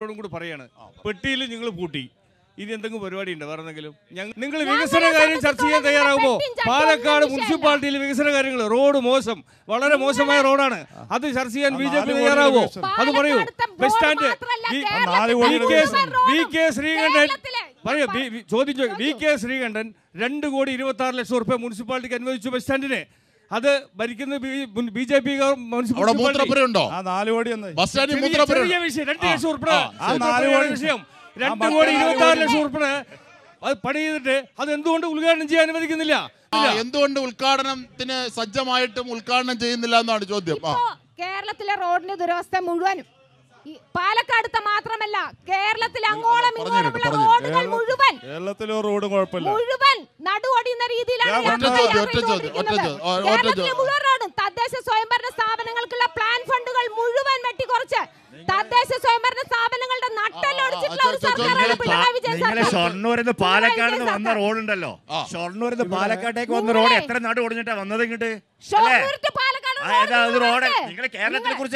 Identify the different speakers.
Speaker 1: ോടും കൂടി പറയാണ് പെട്ടിയിൽ നിങ്ങൾ പൂട്ടി ഇനി എന്തെങ്കിലും പരിപാടി ഉണ്ട് വേറെ എന്തെങ്കിലും നിങ്ങൾ വികസന കാര്യം ചർച്ച ചെയ്യാൻ തയ്യാറാകുമോ പാലക്കാട് മുനിസിപ്പാലിറ്റിയിൽ വികസന കാര്യങ്ങൾ റോഡ് മോശം വളരെ മോശമായ റോഡാണ് അത് ചർച്ച ചെയ്യാൻ ബി ജെ പി തയ്യാറാകുമോ അത് പറയൂ ബസ് സ്റ്റാൻഡ് വി-
Speaker 2: നാല്
Speaker 1: വി
Speaker 2: കോടി
Speaker 1: കെ
Speaker 2: രൂപ
Speaker 1: വി കെ ശ്രീകണ്ഠൻ പറയൂ വി- വി- ചോദ്യം ചോദിക്കും വി കെ ശ്രീകണ്ഠൻ രണ്ട് കോടി ഇരുപത്തി ആറ് ലക്ഷം റുപ്യ മുനിസിപ്പാലിറ്റിക്ക് അനുവദിച്ചു ബസ് സ്റ്റാൻഡിന് അത് ഭരിക്കുന്ന ബി ജെ പി
Speaker 3: അവിടെ മൂത്രപ്പുരയുണ്ടോ
Speaker 2: ആ നാല് കോടി എന്ന്
Speaker 3: ബസ് സ്റ്റാൻഡിൽ
Speaker 1: ചെറിയ
Speaker 3: മൂത്രപ്പുര
Speaker 1: ചെറിയ വിഷയം രണ്ട് ലക്ഷം ഉറുപ്പിക
Speaker 2: ആ നാല് കോടി
Speaker 1: വിഷയം രണ്ട്
Speaker 2: ആ
Speaker 1: കോടി
Speaker 2: നാല്
Speaker 1: ഇരുപത്തി ആറ്
Speaker 2: കോടി
Speaker 1: ലക്ഷം ഉറുപ്പിക അത് പണി ചെയ്തിട്ട് അത് എന്തുകൊണ്ട് ഉദ്ഘാടനം ചെയ്യാൻ അനുവദിക്കുന്നില്ല
Speaker 3: ആ, എന്തുകൊണ്ട് ഉദ്ഘാടനത്തിന് സജ്ജമായിട്ടും ഉദ്ഘാടനം ചെയ്യുന്നില്ല എന്നാണ് ചോദ്യം ആ
Speaker 4: ഇപ്പോ കേരളത്തിലെ റോഡിന്റെ ദുരവസ്ഥ മുഴുവനും ഈ പാലക്കാടത്തെ മാത്രമല്ല കേരളത്തിലെ അങ്ങോളം
Speaker 3: പറഞ്ഞിട്ടുണ്ട്,
Speaker 4: ഇങ്ങോളമുള്ള
Speaker 3: പറഞ്ഞിട്ടുണ്ട്.
Speaker 4: റോഡുകൾ മുഴുവൻ
Speaker 2: കേരളത്തിലെ റോഡ് കുഴപ്പമില്ല
Speaker 4: മുഴുവൻ നടുവൊടിയുന്ന രീതിയിലാണ്
Speaker 2: ഞാൻ
Speaker 4: യാത്ര
Speaker 2: ഒറ്റ ചോദ്യം,
Speaker 3: ഒറ്റ ചോദ്യം, ഒറ്റ
Speaker 4: ചെയ്തുകൊണ്ടിരിക്കുന്നത്.
Speaker 3: ചോദ്യം, ആ, ഒറ്റ
Speaker 4: കേരളത്തിലെ
Speaker 3: ചോദ്യം.
Speaker 4: മുഴുവൻ റോഡും തദ്ദേശ സ്വയംഭരണ സ്ഥാപനങ്ങൾക്കുള്ള പ്ലാൻ ഫണ്ടുകൾ മുഴുവൻ വെട്ടിക്കുറച്ച് തദ്ദേശ സ്വയംഭരണ സ്ഥാപനങ്ങളുടെ നട്ടെല്ലൊടിച്ചിട്ടുള്ള ഒരു
Speaker 3: ആ, ആ,
Speaker 4: സർക്കാരാണ്
Speaker 3: നിങ്ങള്
Speaker 4: പിണറായി വിജയൻ
Speaker 5: നിങ്ങളെ
Speaker 4: സർക്കാർ.
Speaker 5: ഷൊർണൂരിന്ന് പാലക്കാട് നിന്ന് വന്ന
Speaker 4: സർക്കാർ.
Speaker 5: റോഡുണ്ടല്ലോ
Speaker 3: ആ.
Speaker 5: ഷൊർണൂരിന്ന് പാലക്കാട്ടേക്ക് വന്ന
Speaker 4: നിങ്ങളെ-
Speaker 5: റോഡ് എത്ര നാട് ഓടിഞ്ഞിട്ടാ വന്നത് ഇങ്ങോട്ട്
Speaker 4: ഷൊർണൂർ to പാലക്കാട്
Speaker 5: ആ, ഏതാ അത്
Speaker 4: റോഡ്
Speaker 5: റോഡ്
Speaker 4: നിങ്ങൾക്ക്
Speaker 5: നിങ്ങൾ കേരളത്തിനെ കുറിച്ച്